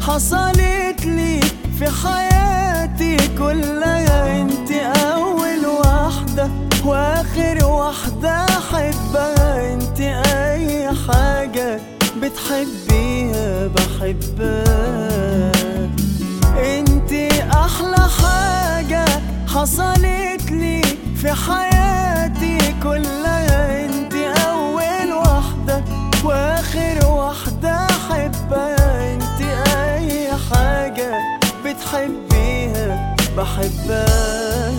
حصلت لي في حياتي كلها انت اول واحدة واخر واحدة احبها انت اي حاجة بتحبيها بحبها انت احلى حاجة حصلت لي في حياتي كلها انت اول واحدة واخر واحدة احبها انت اي حاجة بتحبيها بحبها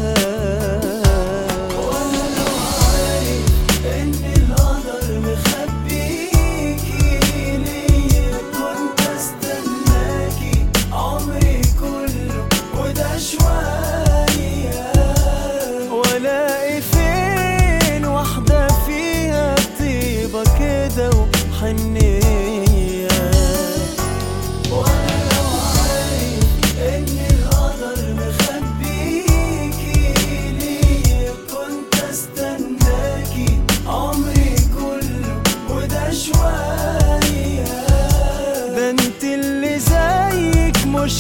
وانا لو عارف ان القدر مخبيكي ليا كنت استناكي عمري كله وده شوية والاقي فين واحدة فيها طيبة كده وحنية وانا لو عارف ان القدر مخبيكي ليا كنت استناكي عمري كله وده شوية ده انت اللي زيك مش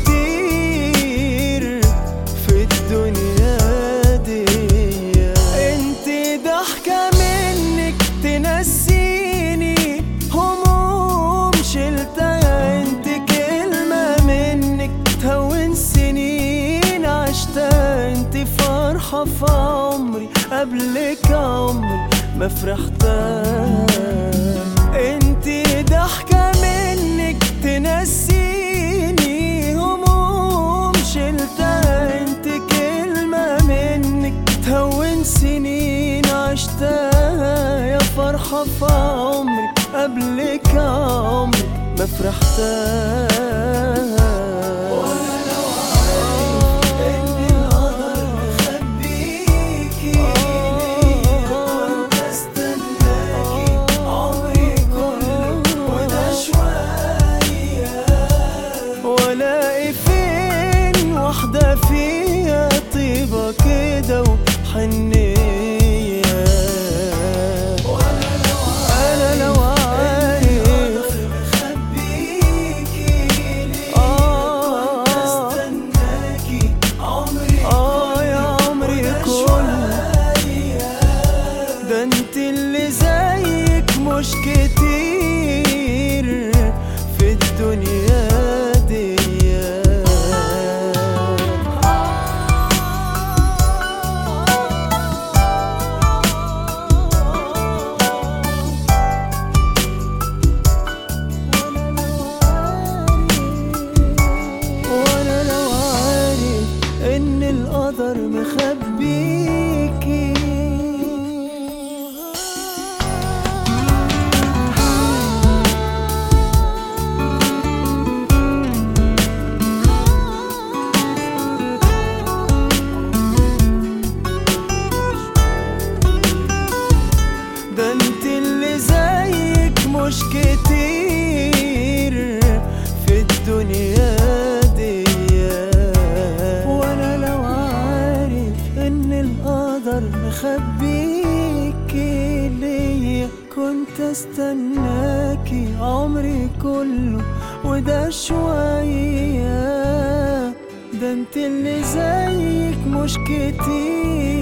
كتير في الدنيا دي انت ضحكة منك تنسيني هموم شلتها انت كلمة منك تهون سنين عشتها انت فرحة في عمري قبلك عمري ما فرحتها انت ضحكة منك تنسيني هموم شلتها انت كلمة منك تهون سنين عشتها يا فرحة في عمري قبلك عمري ما فرحتها وانا لو عارف ان القدر مخبيكي كنت استناكي عمري كله وده شوية والاقي فين واحدة فيها طيبة كده وحنية وانا لو انا لو عارف آه يا عمري كله ده انت اللي زيك مش كتير في الدنيا دي وانا لو عارف ان القدر مخبيكي ده انت اللي زيك مش كتير في الدنيا دي وانا لو عارف ان القدر مخبيكي ليا كنت استناكي عمري كله وده شوية ده انت اللي زيك مش كتير